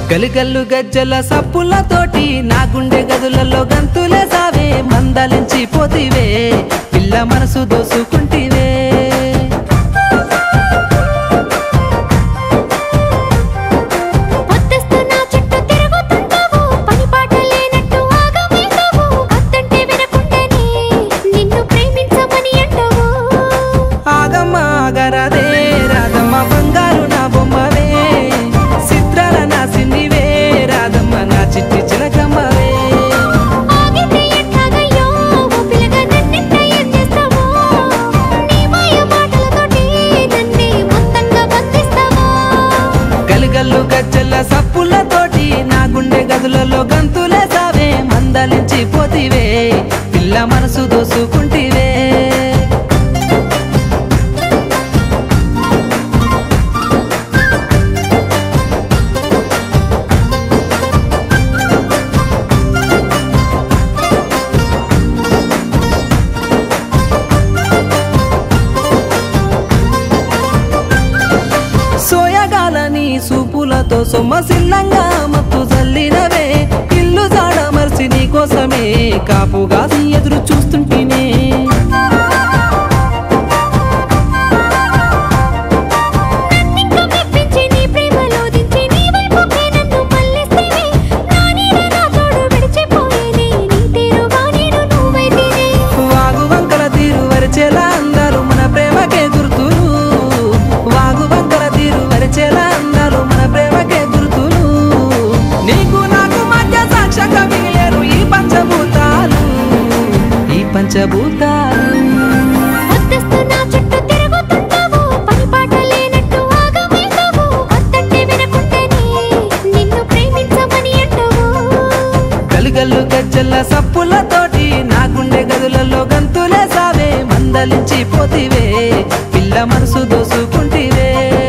గలిగల్లు గజ్జల సప్పులతోటి నా గుండె గదులలో గంతులే సావే మందలించి పోతివే పిల్ల మనసు దోసుకుంటివే పొద్దస్తు నా చుట్టూ తిరుగుతుంటావు పని పాట లేనట్టు ఆగమేస్తావు వద్దంటే వినకుండానే నిన్ను ప్రేమించమని అంటావు ఆగమ్మ ఆగరాదే రాధమ్మ బంగారు నా బొమ్మవే చిత్రాల నా సిన్నివే రాధమ్మ నా చిట్టి చిలకమ్మవే ఆగితే ఎట్లాగయ్యో ఓ పిల్లగా నన్నెట్ట ఏం చేస్తావో నీ మాయ మాటలతోటి నన్నే మొత్తంగా బంధిస్తావా గలుగల్లు గజ్జల సప్పులతోటి నా గుండె గదులలో గంతులే సావే మందలించి పోతివే పిల్ల మనసు దోసుకుంటివే సోయగాలని సూపులతో సొమ్మసిల్లంగా మత్తు జల్లినవే ఇల్లు జాడ మర్చి నీ కోసమే కాపుగాసి ఎదురు చూస్తుంటేనే నన్నింకా మెప్పించి నీ ప్రేమలో దించి నీ వైపుకే నన్ను మళ్ళిస్తేనే నా నీడ నా తోడు విడిచిపోయేనే నీ తీరుగా నేను నువ్వైతేనే వాగు వంకల తీరు వరిచేలా అందాలు మన ప్రేమకే గుర్తులు వాగు వంకల తీరు వరిచేలా అందాలు మన ప్రేమకే గుర్తులు నీకు నాకు మధ్య సాక్ష్యంగా మిగిలేరు ఈ పంచభూతాలు ఈ పంచభూతాలు వద్దస్తు నా చుట్టూ తిరుగుతుంటావు పని పాట లేనట్టు ఆగమేస్తావు వద్దంటే వినకుండానే నిన్ను ప్రేమించమని అంటావు గలుగల్లు గజ్జల సప్పులతోటి నా గుండె గదులలో గంతులే సావే మందలించి పోతివే పిల్ల మనసు దోసుకుంటివే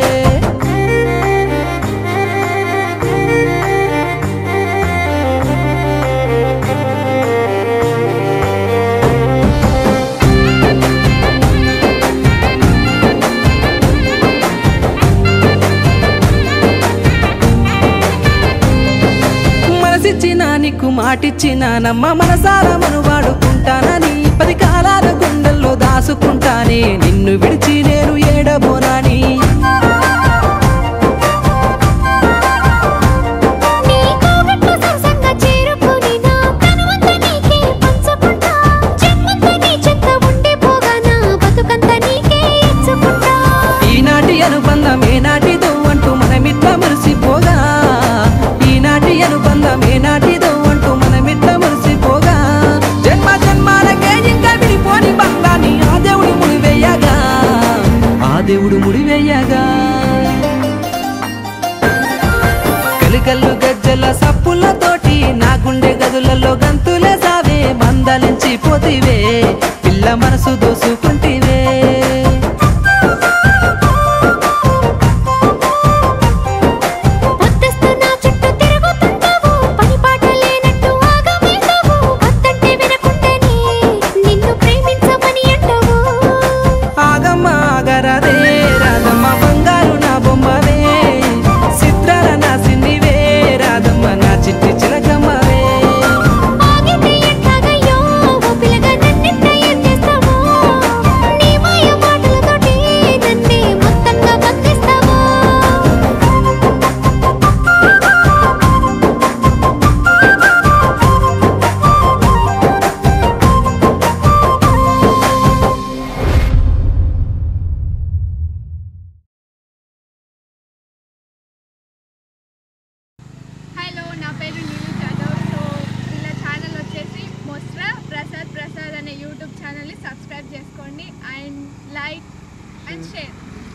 మనసిచ్చిన నీకు మాటిచ్చిన నమ్మ మనసారా మను వాడుకుంటానని పది కాలాల గుండెల్లో దాసుకుంటానే నిన్ను విడిచి నేను ఏడబోనాని నీ కోగట్లు సరసంగా చేరుకొని నా తనువంతా నీకే పంచుకుంటా జన్మంతా నీ చెంత ఉండిపోగా నా బతుకంతా నీకే ఇచ్చుకుంటా ఈనాటి అనుబంధం ఏనాటిదో అంటూ మనమిట్లా మురిసిపోగా ఈనాటి అనుబంధం ఏనాటిదో అంటూ మనమిట్లా మురిసిపోగా జన్మ జన్మాలకే ఇంకా విడిపోని బంధాన్ని ఆ దేవుడు ముడివేయగా ఆ దేవుడు ముడివేయగా కలికల్లు గజ్జల సప్పులతోటి నా గుండె గదులలో గంతులే సావే మందలించి పోతివే పిల్ల మనసు దోసుకుంటివే వద్దస్తు నా చుట్టూ తిరుగుతుంటావు పని పాట లేనట్టు ఆగమేస్తావు వద్దంటే వినకుండానే నిన్ను ప్రేమించమని అంటావు ఆగమ్మ ఆగరాదే రాధమ్మ బంగారు నా బొమ్మవే చిత్రాల నా సిన్నివే రాధమ్మ నా చిట్టి చిలకమ్మవే ఆగితే ఎట్లాగయ్యో ఓ పిల్లగా నన్నెట్ట ఏం చేస్తావో నీ మాయ మాటలతోటి నన్నే మొత్తంగా బంధిస్తావా హలో నా పేరు నీలు జాదవ్ సో వీళ్ళ ఛానల్ వచ్చేసి మొస్రా ప్రసాద్ ప్రసాద్ అనే యూట్యూబ్ ఛానల్ని సబ్స్క్రైబ్ చేసుకోండి అండ్ లైక్ అండ్ షేర్